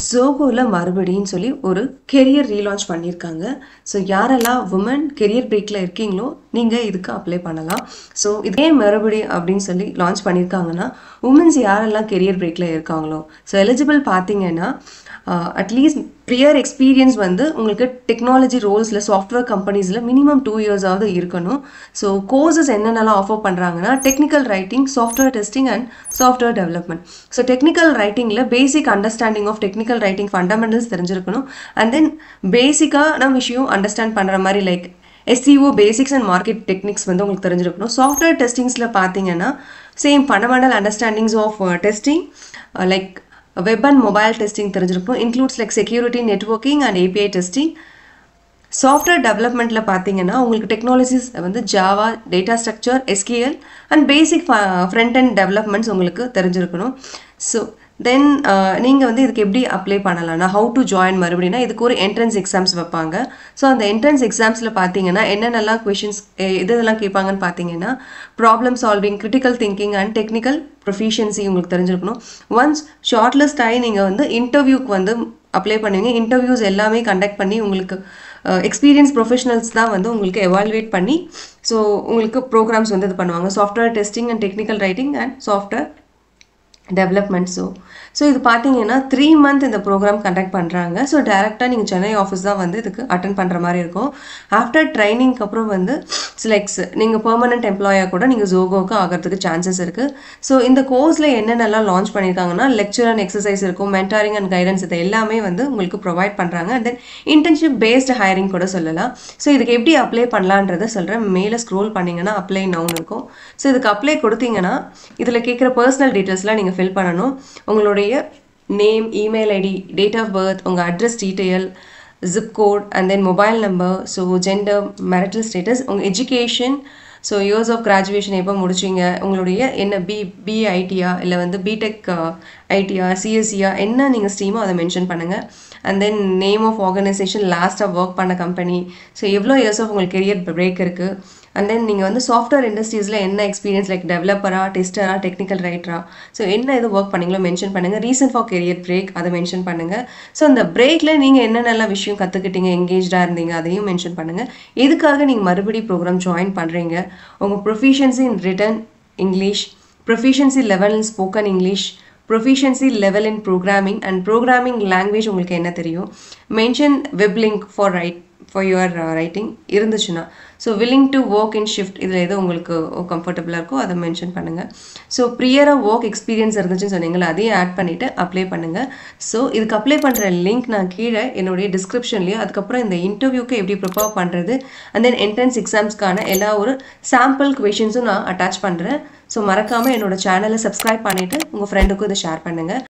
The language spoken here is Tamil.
ஜோகோவில் மறுபடியும் சொல்லி ஒரு கெரியர் ரீலான்ச் பண்ணியிருக்காங்க ஸோ யாரெல்லாம் உமன் கெரியர் பிரேக்கில் இருக்கீங்களோ நீங்கள் இதுக்கு அப்ளை பண்ணலாம் ஸோ இதே மறுபடி அப்படின்னு சொல்லி லான்ச் பண்ணியிருக்காங்கன்னா உமன்ஸ் யாரெல்லாம் கெரியர் பிரேக்கில் இருக்காங்களோ ஸோ எலிஜிபிள் பார்த்தீங்கன்னா அட்லீஸ்ட் ப்ரியர் எக்ஸ்பீரியன்ஸ் வந்து உங்களுக்கு டெக்னாலஜி ரோல்ஸில் சாஃப்ட்வேர் கம்பெனிஸில் மினிமம் டூ இயர்ஸாவது இருக்கணும் ஸோ கோர்சஸ் என்னென்னலாம் ஆஃபர் பண்ணுறாங்கன்னா technical writing software testing and software development so technical ரைட்டிங்கில் basic understanding of technical writing fundamentals தெரிஞ்சிருக்கணும் அண்ட் தென் பேசிக்கான விஷயம் அண்டர்ஸ்டாண்ட் பண்ணுற மாதிரி like SEO basics and market techniques வந்து உங்களுக்கு தெரிஞ்சிருக்கணும் சாஃப்ட்வேர் டெஸ்டிங்ஸில் பார்த்தீங்கன்னா same fundamental understandings of testing like web and mobile testing தெரிஞ்சிருக்கும் includes like security networking and API testing software டெவலப்மெண்ட்டில் பார்த்தீங்கன்னா உங்களுக்கு டெக்னாலஜிஸ் வந்து Java data structure SQL and basic front end developments உங்களுக்கு தெரிஞ்சிருக்கணும் ஸோ தென் நீங்கள் வந்து இதுக்கு எப்படி அப்ளை பண்ணலாம்னா ஹவு டு ஜாயின் மறுபடினா இதுக்கு ஒரு என்ட்ரன்ஸ் எக்ஸாம்ஸ் வைப்பாங்க ஸோ அந்த என்ட்ரன்ஸ் எக்ஸாம்ஸில் பார்த்தீங்கன்னா என்னென்னலாம் கொஷின்ஸ் எது இதெல்லாம் கேட்பாங்கன்னு பார்த்தீங்கன்னா problem solving critical thinking and technical proficiency உங்களுக்கு தெரிஞ்சிருக்கணும் ஒன்ஸ் ஷார்ட் லிஸ்ட் ஆகி நீங்கள் வந்து இன்டர்வியூக்கு வந்து அப்ளை பண்ணுவீங்க இன்டர்வியூஸ் எல்லாமே கண்டக்ட் பண்ணி உங்களுக்கு எக்ஸ்பீரியன்ஸ் ப்ரொஃபஷனல்ஸ் தான் வந்து உங்களுக்கு எவால்வேட் பண்ணி ஸோ உங்களுக்கு ப்ரோக்ராம்ஸ் வந்து இது பண்ணுவாங்க software testing and technical writing and software development so so இது பார்த்தீங்கன்னா த்ரீ மந்த் இந்த ப்ரோக்ராம் கண்டக்ட் பண்ணுறாங்க ஸோ டேரெக்டாக நீங்கள் சென்னை ஆஃபீஸ் தான் வந்து இதுக்கு அட்டன் பண்ணுற மாதிரி இருக்கும் ஆஃப்டர் ட்ரைனிங்க்கு அப்புறம் வந்து சிலெக்ஸ் நீங்கள் பெர்மனன்ட் எம்ப்ளாயாக கூட நீங்கள் ஜோகோவுக்கு ஆகிறதுக்கு சான்சஸ் இருக்குது ஸோ இந்த கோர்ஸில் என்னென்னலாம் லான்ச் பண்ணியிருக்காங்கன்னா லெக்சர் அண்ட் எக்ஸசைஸ் இருக்கும் மென்டாரிங் அண்ட் கைடன்ஸ் இது எல்லாமே வந்து உங்களுக்கு ப்ரொவைட் பண்ணுறாங்க and then internship based hiring கூட சொல்லலாம் ஸோ இதுக்கு எப்படி அப்ளை பண்ணலான்றதை சொல்கிறேன் மேலே ஸ்க்ரோல் பண்ணிங்கன்னா அப்ளை நவுன் இருக்கும் ஸோ இதுக்கு அப்ளை கொடுத்தீங்கன்னா இதில் கேட்குற பர்சனல் டீட்டெயில்ஸ்லாம் நீங்கள் ஃபில் பண்ணணும் உங்களுடைய name email ID date of birth உங்கள் address detail zip code and then mobile number so gender marital status உங்கள் education so years of graduation எப்போ முடிச்சிங்க உங்களுடைய என்ன பி பிஏ ஐடியா இல்லை வந்து பிடெக் ஐடியா சிஎஸ்சியா என்ன நீங்கள் ஸ்ட்ரீமோ அதை மென்ஷன் பண்ணுங்கள் and then name of organisation லாஸ்ட்டாக ஒர்க் பண்ண கம்பெனி ஸோ எவ்வளோ இயர்ஸ் ஆஃப் உங்களுக்கு கெரியர் பிரேக் இருக்குது அண்ட் தென் நீங்கள் வந்து சாஃப்ட்வேர் இண்டஸ்ட்ரீஸில் என்ன எக்ஸ்பீரியன்ஸ் லைக் டெவலப்பரா டெஸ்டரா டெக்னிக்கல் ரைட்டரா ஸோ என்ன இது ஒர்க் பண்ணீங்களோ மென்ஷன் பண்ணுங்கள் ரீசன் ஃபார் கெரியர் பிரேக் அதை மென்ஷன் பண்ணுங்கள் ஸோ அந்த பிரேக்கில் நீங்கள் என்னென்ன விஷயம் கற்றுக்கிட்டீங்க எங்கேஜாக இருந்தீங்க அதையும் மென்ஷன் பண்ணுங்கள் எதுக்காக நீங்கள் மறுபடி ப்ரோக்ராம் ஜாயின் பண்ணுறீங்க உங்கள் proficiency in written English proficiency level in spoken English proficiency level in programming and programming language உங்களுக்கு என்ன தெரியும் mention web link for write for your writing இருந்துச்சுன்னா so willing to work in shift இதில் எது உங்களுக்கு கம்ஃபர்டபுளாக இருக்கோ அதை மென்ஷன் பண்ணுங்கள் ஸோ ப்ரியராக ஒர்க் எக்ஸ்பீரியன்ஸ் இருந்துச்சுன்னு சொன்னீங்களா அதையும் ஆட் பண்ணிவிட்டு அப்ளை பண்ணுங்கள் ஸோ இதுக்கு அப்ளை பண்ணுற லிங்க் நான் கீழே என்னுடைய டிஸ்கிரிப்ஷன்லேயே அதுக்கப்புறம் இந்த இன்டர்வியூக்கு எப்படி ப்ரிப்பேர் பண்ணுறது அண்ட் தென் என்ட்ரன்ஸ் எக்ஸாம்ஸ்க்கான எல்லா ஒரு சாம்பிள் கொஷின்ஸும் நான் அட்டாச் பண்ணுறேன் ஸோ மறக்காமல் என்னோட சேனலை சப்ஸ்கிரைப் பண்ணிவிட்டு உங்கள் ஃப்ரெண்டுக்கும் இதை ஷேர் பண்ணுங்கள்